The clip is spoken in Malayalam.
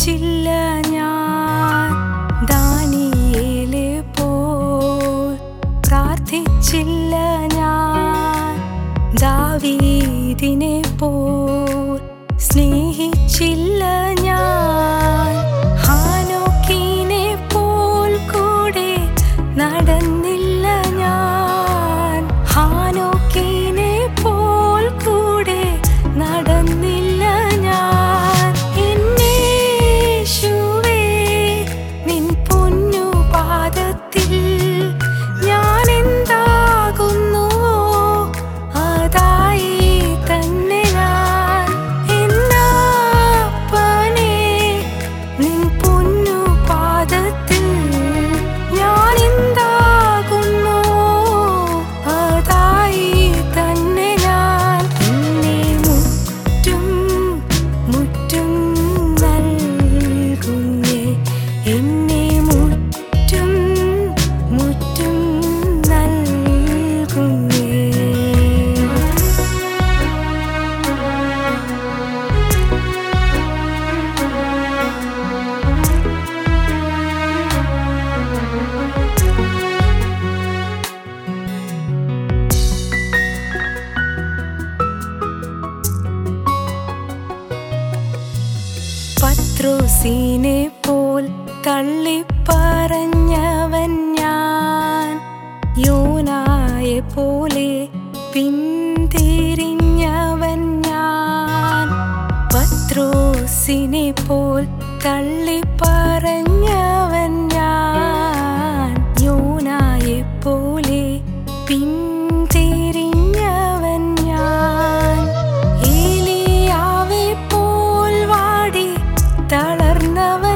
സ്നേഹിച്ചില്ല ഞാൻ ദാനിയേലെ പോൽ പ്രാർത്ഥിച്ചില്ല ഞാൻ ദാവീദിനെ പോൽ സ്നേഹിച്ചില്ല ഞാൻ ഹാനോക്കിനെ പോൽ കൂടെ നടന്നില്ല ഞാൻ ഹാനോക്കിനെ പോൽ കൂടെ നടന്നില്ല ഞാൻ എന്നേശുവേ നിൻ പൊന്നു പാദത്തിൽ ഞാൻ എന്താകുന്നു അതായി തന്നെ ഞാൻ എന്നപ്പനെ നിൻ പൊന്നു പാദത്തിൽ ഞാൻ എന്താകുന്നു അതായി തന്നെ ഞാൻ എന്നെ മുറ്റും മുറ്റും നൽകുന്നേ എന്നെ മുറ്റും മുറ്റും നൽകുന്നേ പത്രോസിനെ പോൽ തള്ളിപ്പറഞ്ഞവൻ ഞാൻ യോനായെ പോലെ പിന്തിരിഞ്ഞവൻ ഞാൻ പത്രോസിനെ പോൽ തള്ളിപ്പറഞ്ഞവൻ ഞാൻ യോനായെ പോലെ പിന്തിരിഞ്ഞവൻ ഞാൻ ഏലിയാവെ പോൽ വാടി തളർന്നവൻ